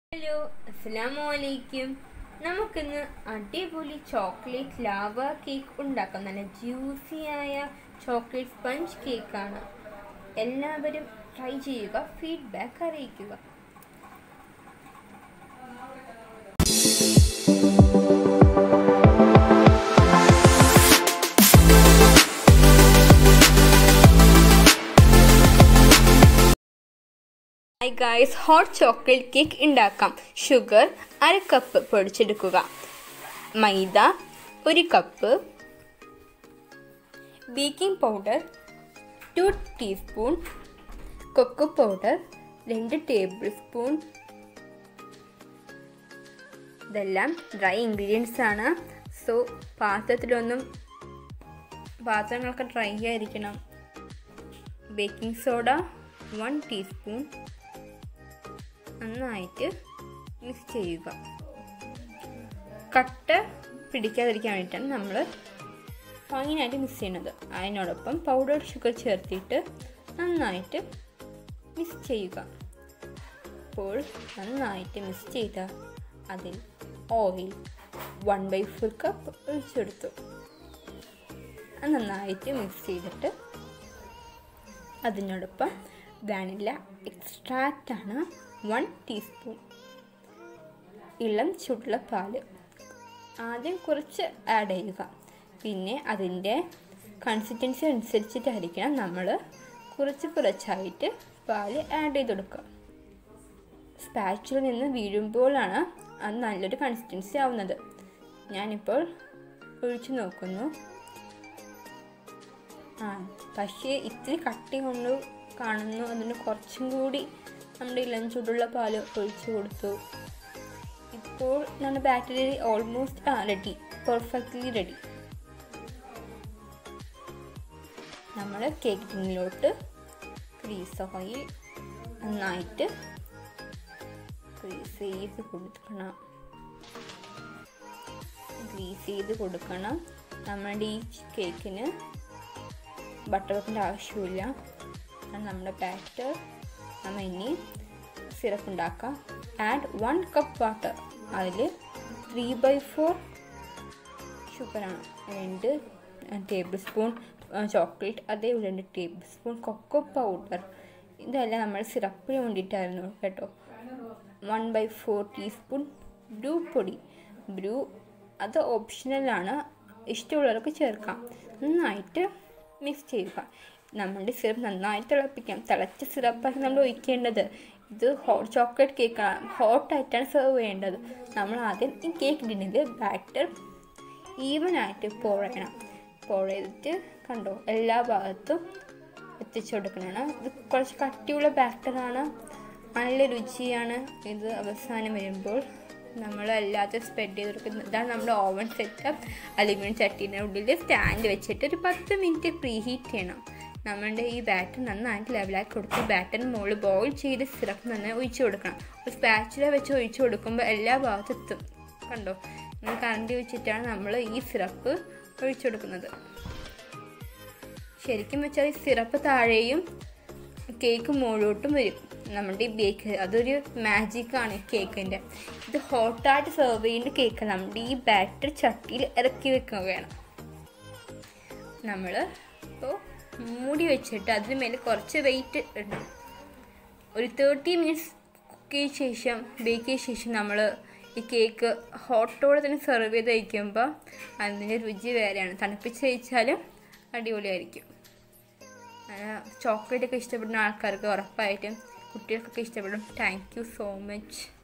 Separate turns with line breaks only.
hello അസ്സലാമു അലൈക്കും നമുക്കിന്ന് അടിപൊളി ചോക്ലേറ്റ് ലാവ കേക്ക് ഉണ്ടാക്കാം നല്ല ജ്യൂസിയായ ചോക്ലേറ്റ് സ്പഞ്ച് കേക്കാണ് എല്ലാവരും ട്രൈ ചെയ്യുക ഫീഡ്ബാക്ക് അറിയിക്കുക hi guys hot chocolate cake ഉണ്ടാക്കാം ഷുഗർ അര കപ്പ് പൊടിച്ചെടുക്കുക മൈദ ഒരു cup baking powder two teaspoon cocoa powder രണ്ട് ടേബിൾ സ്പൂൺ ഇതെല്ലാം ഡ്രൈ ഇൻഗ്രീഡിയൻസ് ആണ് സോ പാത്രത്തിലൊന്നും പാത്രങ്ങളൊക്കെ ഡ്രൈ ആയിരിക്കണം ബേക്കിംഗ് സോഡ വൺ ടീസ്പൂൺ നന്നായിട്ട് മിക്സ് ചെയ്യുക കട്ട പിടിക്കാതിരിക്കാൻ വേണ്ടിയിട്ടാണ് നമ്മൾ ഫൈനായിട്ട് മിക്സ് ചെയ്യുന്നത് അതിനോടൊപ്പം പൗഡർ ഷുഗർ ചേർത്തിട്ട് നന്നായിട്ട് മിക്സ് ചെയ്യുക അപ്പോൾ നന്നായിട്ട് മിക്സ് ചെയ്ത അതിൽ oil one by four cup ഒഴിച്ചെടുത്തു അത് നന്നായിട്ട് മിക്സ് ചെയ്തിട്ട് അതിനോടൊപ്പം വാനില എക്സ്ട്രാക്റ്റ് ആണ് വൺ ടീസ്പൂൺ ഇളം ചൂടുള്ള പാല് ആദ്യം കുറച്ച് ആഡ് ചെയ്യുക പിന്നെ അതിൻ്റെ കൺസിസ്റ്റൻസി അനുസരിച്ചിട്ടായിരിക്കണം നമ്മൾ കുറച്ച് കുറച്ചായിട്ട് പാല് ആഡ് ചെയ്ത് കൊടുക്കുക സ്പാച്ചിൽ നിന്ന് വീഴുമ്പോഴാണ് അത് നല്ലൊരു കൺസിസ്റ്റൻസി ആവുന്നത് ഞാനിപ്പോൾ ഒഴിച്ചു നോക്കുന്നു ആ പക്ഷേ ഇത്തിരി കട്ടി കൊണ്ട് കാണുന്നു അതിന് കുറച്ചും കൂടി നമ്മുടെ ഇളം ചൂടുള്ള പാല് ഒഴിച്ചു കൊടുത്തു ഇപ്പോൾ നമ്മുടെ ബാറ്ററി ഓൾമോസ്റ്റ് ആ റെഡി പെർഫെക്റ്റ്ലി റെഡി നമ്മൾ കേക്ക് ടിന്നിലോട്ട് ഗ്രീസ് ഓയിൽ നന്നായിട്ട് ഗ്രീസ് ചെയ്ത് കൊടുക്കണം ഗ്രീസ് ചെയ്ത് കൊടുക്കണം നമ്മുടെ ഈ കേക്കിന് ബട്ടർ വെക്കേണ്ട ആവശ്യമില്ല നമ്മുടെ ബാറ്റർ നമ്മൾ ഇനി സിറപ്പ് ഉണ്ടാക്കാം ആഡ് വൺ കപ്പ് വാട്ടർ അതിൽ ത്രീ ബൈ ഫോർ ഷുഗറാണ് രണ്ട് ടേബിൾ സ്പൂൺ ചോക്ലേറ്റ് അതേ രണ്ട് ടേബിൾ സ്പൂൺ കൊക്കോ പൗഡർ ഇതെല്ലാം നമ്മൾ സിറപ്പിന് വേണ്ടിയിട്ടായിരുന്നു കേട്ടോ one by four teaspoon Bru പൊടി ബ്രൂ അത് ഓപ്ഷണലാണ് ഇഷ്ടമുള്ളവർക്ക് ചേർക്കാം നന്നായിട്ട് മിക്സ് ചെയ്യുക നമ്മുടെ സിറപ്പ് നന്നായിട്ട് തിളപ്പിക്കാം തിളച്ച സിറപ്പാക്കി നമ്മൾ ഒഴിക്കേണ്ടത് ഇത് ഹോട്ട് ചോക്ലേറ്റ് കേക്കാണ് ഹോട്ടായിട്ടാണ് സെർവ് ചെയ്യേണ്ടത് നമ്മൾ ആദ്യം ഈ കേക്ക് ഇടുന്നത് ബാറ്റർ ഈവൻ ആയിട്ട് പോർ ചെയ്യണം പോർ ചെയ്തിട്ട് കണ്ടോ എല്ലാ ഭാഗത്തും എത്തിച്ചു കൊടുക്കണം ഇത് കുറച്ച് കട്ടിയുള്ള ബാറ്ററാണ് നല്ല രുചിയാണ് ഇത് അവസാനം വരുമ്പോൾ നമ്മൾ അല്ലാതെ സ്പ്രെഡ് ചെയ്ത് കൊടുക്കുന്നത് ഇതാണ് നമ്മുടെ ഓവൻ സെറ്റപ്പ് അലുമിനിയം ചട്ടീൻ്റെ ഉള്ളിൽ സ്റ്റാൻഡ് വെച്ചിട്ട് ഒരു പത്ത് മിനിറ്റ് പ്രീ ഹീറ്റ് ചെയ്യണം നമ്മളുടെ ഈ ബാറ്റർ നന്നായിട്ട് ലെവലാക്കി കൊടുത്ത് ബാറ്ററിന് മുകളിൽ ബോയിൽ ചെയ്ത് സിറപ്പ് നന്നായി ഒഴിച്ചു കൊടുക്കണം ഒരു സ്പാച്ചില വെച്ച് ഒഴിച്ചു കൊടുക്കുമ്പോൾ എല്ലാ ഭാഗത്തും എത്തും കണ്ടോ നമ്മൾ കറണ്ട് വെച്ചിട്ടാണ് നമ്മൾ ഈ സിറപ്പ് ഒഴിച്ചു കൊടുക്കുന്നത് ശരിക്കും വെച്ചാൽ ഈ സിറപ്പ് താഴെയും കേക്ക് മുകളിലോട്ടും വരും നമ്മുടെ ഈ ബേക്ക് അതൊരു മാജിക്കാണ് കേക്കിൻ്റെ ഇത് ഹോട്ടായിട്ട് സെർവ് ചെയ്യേണ്ട കേക്ക് നമ്മുടെ ഈ ബാറ്റർ ചട്ടിയിൽ ഇറക്കി വെക്കുകയാണ് നമ്മൾ ഇപ്പോൾ മൂടി വെച്ചിട്ട് അതിന് മേലെ കുറച്ച് വെയിറ്റ് ഇടണം ഒരു തേർട്ടി മിനിറ്റ്സ് കുക്ക് ചെയ്ത ശേഷം ബേക്ക് ചെയ്ത ശേഷം നമ്മൾ ഈ കേക്ക് ഹോട്ടോടെ തന്നെ സെർവ് ചെയ്ത് കഴിക്കുമ്പോൾ അതിൻ്റെ രുചി വേറെയാണ് തണുപ്പിച്ച് കഴിച്ചാലും അടിപൊളിയായിരിക്കും ചോക്ലേറ്റ് ഒക്കെ ഇഷ്ടപ്പെടുന്ന ആൾക്കാർക്ക് ഉറപ്പായിട്ടും കുട്ടികൾക്കൊക്കെ ഇഷ്ടപ്പെടും താങ്ക് യു സോ മച്ച്